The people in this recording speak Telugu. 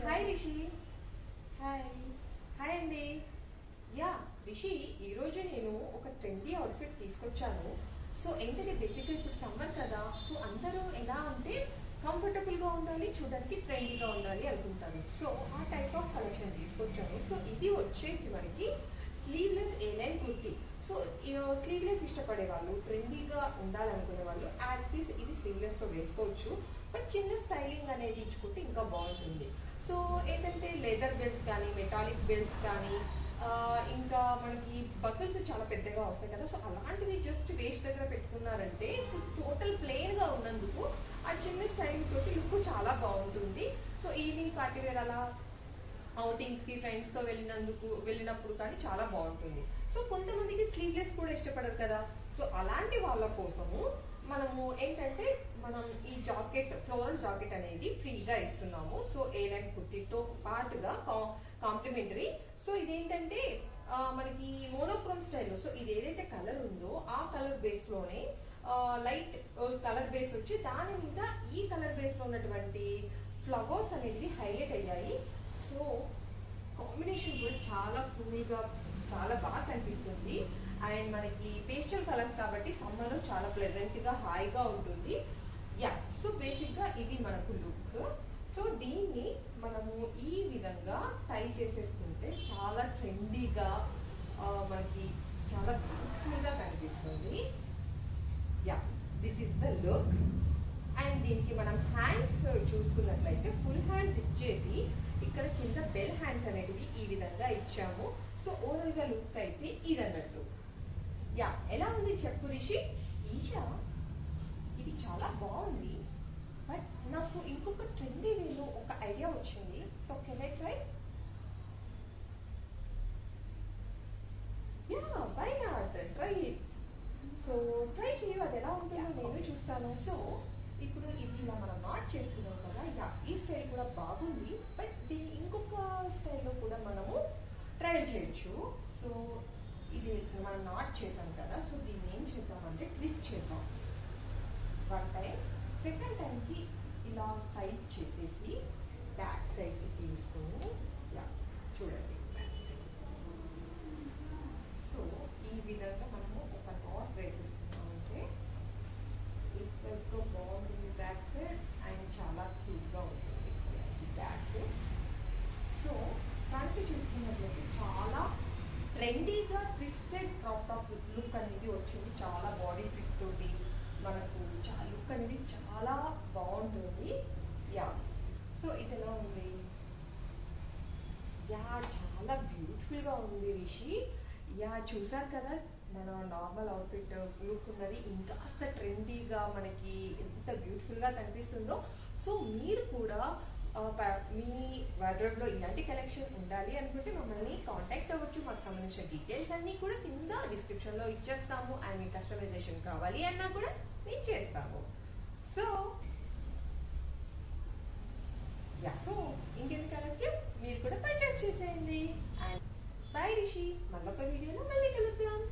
హాయ్ రిషి హాయ్ హాయ్ అండి యా రిషి ఈరోజు నేను ఒక ట్రెండీ అవుట్ఫిట్ తీసుకొచ్చాను సో ఏంటంటే బేసిక్గా ఇప్పుడు సమ్మర్ కదా సో అందరూ ఎలా అంటే కంఫర్టబుల్గా ఉండాలి చూడడానికి ట్రెండీగా ఉండాలి అనుకుంటారు సో ఆ టైప్ ఆఫ్ కలెక్షన్ తీసుకొచ్చాను సో ఇది వచ్చేసి మనకి sleeveless A line kurti so sleeveless ఇష్టపడే వాళ్ళు ట్రెండీగా ఉండాలనుకునే వాళ్ళు యాజ్ ఇట్ ఈస్ ఇది స్లీవ్లెస్తో వేసుకోవచ్చు బట్ చిన్న స్టైలింగ్ అనేది ఇచ్చుకుంటే ఇంకా బాగుంటుంది సో ఏంటంటే లెదర్ బెల్ట్స్ కానీ మెటాలిక్ బెల్ట్స్ కానీ ఆ, ఇంకా మనకి బకిల్స్ చాలా పెద్దగా వస్తాయి కదా సో అలాంటివి జస్ట్ వేస్ట్ దగ్గర పెట్టుకున్నారంటే సో టోటల్ ప్లెయిన్ గా ఉన్నందుకు ఆ చిన్న స్టైల్ తోటి లుక్ చాలా బాగుంటుంది సో ఈవినింగ్ పార్టీ వేర్ అలా అవుటింగ్స్ కి ఫ్రెండ్స్ తో వెళ్ళినందుకు వెళ్ళినప్పుడు కానీ చాలా బాగుంటుంది సో కొంతమందికి స్లీవ్లెస్ కూడా ఇష్టపడరు కదా సో అలాంటి వాళ్ళ కోసము మనము ఏంటంటే మనం ఈ జాకెట్ ఫ్లోరల్ జాకెట్ అనేది ఫ్రీగా ఇస్తున్నాము సో ఏ లైన్ కుర్తీతో పాటుగా కాంప్లిమెంటరీ సో ఇదేంటంటే ఆ, మనకి మోనోక్రోమ్ స్టైల్లో సో ఇది ఏదైతే కలర్ ఉందో ఆ కలర్ బేస్ లోనే లైట్ కలర్ బేస్ వచ్చి దాని మీద ఈ కలర్ బేస్ లో ఉన్నటువంటి ఫ్లవర్స్ అనేవి హైలైట్ అయ్యాయి సో కాంబినేషన్ కూడా చాలా కూల్గా చాలా బాగా కనిపిస్తుంది అండ్ మనకి పేస్టల్ కలర్స్ కాబట్టి సమ్మర్ లో చాలా ప్లెజెంట్ గా హాయిగా ఉంటుంది యా సో బేసిక్ గా ఇది మనకు లుక్ సో దీన్ని మనము ఈ విధంగా టై చేసేసుకుంటే చాలా ట్రెండీగా మనకి చాలా బ్యూటిఫుల్ గా కనిపిస్తుంది yeah this is the look and దీనికి మనం హ్యాండ్స్ చూసుకున్నట్లయితే ఫుల్ హ్యాండ్స్ ఇచ్చేసి ఇక్కడ కింద బెల్ హ్యాండ్స్ అనేటివి ఈ విధంగా ఇచ్చాము సో ఓవరాల్ గా లుక్ అయితే ఇది అన్నట్టు యా ఎలా ఉంది చెప్పు రిషి ఈషా ఇది చాలా బాగుంది బట్ నాకు ఇంకొక ట్రెండీ వేలో ఒక ఐడియా వచ్చింది so can I try yeah why not try it so try చేయు అది ఎలా ఉంటుందో నేను చూస్తాను సో ఇప్పుడు ఇది ఇలా మనం నాట్ చేసుకున్నాం కదా యా ఈ స్టైల్ కూడా బాగుంది బట్ దీన్ని ఇంకొక స్టైల్లో కూడా మనము ట్రయల్ చేయొచ్చు సో ఇది మనం నాట్ చేసాం కదా సో దీన్ని ఏం చేద్దామంటే ట్విస్ట్ చేద్దాం వన్ టైం సెకండ్ టైంకి ఇలా టైట్ చేసేసి బ్యాక్ సైడ్కి తీసుకొని యా చూడండి బ్యాక్ సైడ్ సో ఈ విధంగా మనము ఒక నాట్ వేసేసుకున్నామంటే ఈక్వల్స్గా బాగుంటుంది బ్యాక్ సైడ్ అండ్ చాలా క్యూట్గా ఉంటుంది బ్యాక్ సో ఫ్రంట్ చూసుకున్నట్లయితే చాలా ట్రెండీగా ట్విస్టెడ్ క్రాప్ టాప్ లుక్ అనేది వచ్చింది చాలా బాడీ ఫిట్ తోటి మనకు చాలా లుక్ అనేది చాలా బాగుంటుంది యా సో ఇది ఎలా ఉంది యా చాలా బ్యూటిఫుల్ గా ఉంది రిషి యా చూసారు కదా మన నార్మల్ అవుట్ఫిట్ లుక్ ఉన్నది ఇంకాస్త ట్రెండీగా మనకి ఎంత బ్యూటిఫుల్ గా కనిపిస్తుందో సో మీరు కూడా ఆ, ప- మీ వార్డ్రోబ్ లో ఇలాంటి కలెక్షన్ ఉండాలి అనుకుంటే మమ్మల్ని కాంటాక్ట్ అవ్వచ్చు మాకు సంబంధించిన డీటెయిల్స్ అన్ని కూడా కింద డిస్క్రిప్షన్ లో ఇచ్చేస్తాము అండ్ మీ కస్టమైజేషన్ కావాలి అన్నా కూడా మేము చేస్తాము సో సో ఇంకెందుకు ఆలస్యం మీరు కూడా పర్చేస్ చేసేయండి అండ్ బై రిషి మళ్ళొక వీడియోలో మళ్ళీ కలుద్దాం